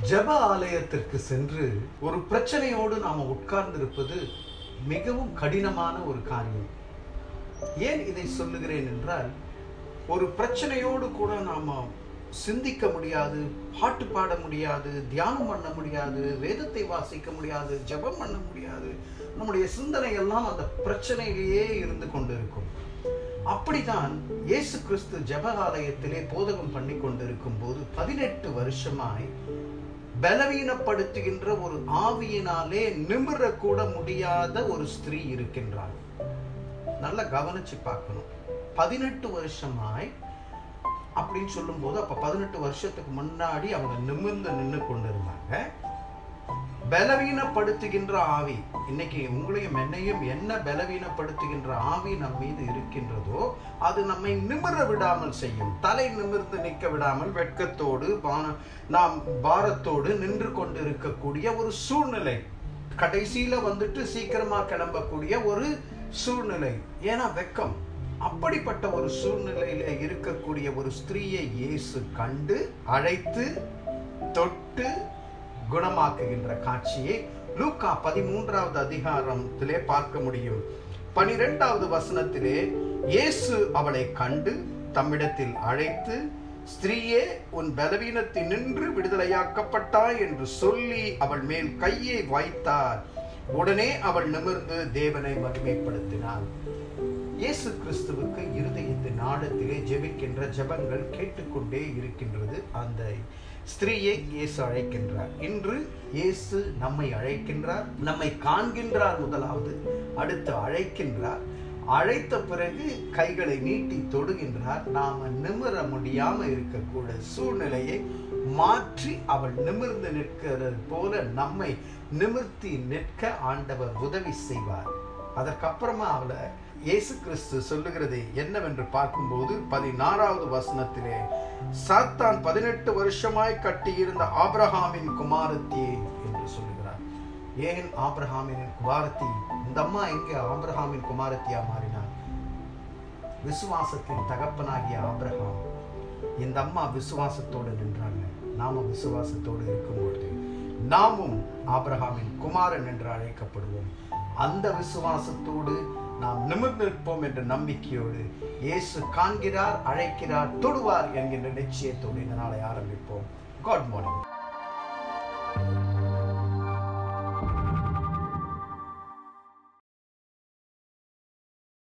ஜெப ஆலயத்திற்கு சென்று ஒரு பிரச்சனையோடு நாம உட்கார்ந்திருப்பது மிகவும் கடினமான ஒரு காரியம் ஏன் இதை சொல்லுகிறேன் என்றால் ஒரு பிரச்சனையோடு கூட நாம சிந்திக்க முடியாது பாட்டு பாட முடியாது தியானம் பண்ண முடியாது வேதத்தை வாசிக்க முடியாது ஜெபம் பண்ண முடியாது நம்முடைய சிந்தனை எல்லாம் அந்த பிரச்சனையிலேயே இருந்து கொண்டிருக்கும் அப்படிதான் இயேசு கிறிஸ்து ஜெப ஆலயத்திலே போதகம் பண்ணி கொண்டிருக்கும் போது பதினெட்டு வருஷமாய் பலவீனப்படுத்துகின்ற ஒரு ஆவியினாலே நிமிரக்கூட முடியாத ஒரு ஸ்திரீ இருக்கின்றாள் நல்லா கவனிச்சு பார்க்கணும் பதினெட்டு வருஷமாய் அப்படின்னு சொல்லும்போது அப்ப பதினெட்டு வருஷத்துக்கு முன்னாடி அவங்க நிமிர்ந்து நின்று கொண்டு இருந்தாங்க பலவீனப்படுத்துகின்ற ஆவி இன்னைக்கு உங்களையும் என்னையும் என்ன பலவீனப்படுத்துகின்ற ஆவி நம் மீது இருக்கின்றதோ அது நம்மை நிமிர விடாமல் செய்யும் தலை நிமிர்ந்து நிற்க விடாமல் வெட்கத்தோடு பான நாம் பாரத்தோடு நின்று கொண்டு இருக்கக்கூடிய ஒரு சூழ்நிலை கடைசியில வந்துட்டு சீக்கிரமா கிளம்பக்கூடிய ஒரு சூழ்நிலை ஏன்னா வெக்கம் அப்படிப்பட்ட ஒரு சூழ்நிலையில இருக்கக்கூடிய ஒரு ஸ்திரீயை இயேசு கண்டு அழைத்து தொட்டு குணமாக்குகின்ற காட்சியை லூக்கா பதிமூன்றாவது அதிகாரத்திலே பார்க்க முடியும் பனிரெண்டாவது வசனத்திலே இயேசு அவளை கண்டு தம்மிடத்தில் அழைத்து ஸ்திரீயே உன் பலவீனத்தில் நின்று விடுதலையாக்கப்பட்டாய் என்று சொல்லி அவள் மேல் கையை வைத்தார் உடனே அவள் நிமிர்ந்து தேவனை மகிமைப்படுத்தினாள் இயேசு கிறிஸ்துவுக்கு இருதயத்தின் ஆழத்திலே ஜெபிக்கின்ற ஜெபங்கள் கேட்டுக்கொண்டே இருக்கின்றது அந்த ஸ்திரீயை இயேசு அழைக்கின்றார் இன்று இயேசு நம்மை அழைக்கின்றார் நம்மை காண்கின்றார் முதலாவது அடுத்து அழைக்கின்றார் அழைத்த பிறகு கைகளை நீட்டி தொடுகின்றார் நாம நிமிர முடியாம இருக்கக்கூட சூழ்நிலையை மாற்றி அவள் நிமிர்ந்து நிற்கிறது போல நம்மை நிமிர்த்தி நிற்க ஆண்டவர் உதவி செய்வார் அதற்கப்புறமா அவளை இயேசு கிறிஸ்து சொல்லுகிறது என்னவென்று பார்க்கும்போது பதினாறாவது வசனத்திலே சாத்தான் பதினெட்டு வருஷமாய் கட்டியிருந்த ஆபிரஹாமின் குமாரத்தியே என்று சொல்லுகிறார் ஏன் ஆபிரஹாமின் குமாரத்தி இந்த அம்மா எங்க ஆபிரஹாமின் குமாரத்தியா மாறினார் விசுவாசத்தின் தகப்பனாகிய ஆபிரஹாம் இந்த அம்மா விசுவாசத்தோடு நின்றாங்க நாம விசுவாசத்தோடு இருக்கும்பொழுது நாமும் ஆபிரஹாமின் குமாரன் என்று அழைக்கப்படுவோம் அந்த விசுவாசத்தோடு நாம் நிமிர்ந்து நிற்போம் என்ற நம்பிக்கையோடு இயேசு காண்கிறார் அழைக்கிறார் தொடுவார் என்கின்ற நிச்சயத்தோடு இந்த நாளை ஆரம்பிப்போம் காட் மார்னிங்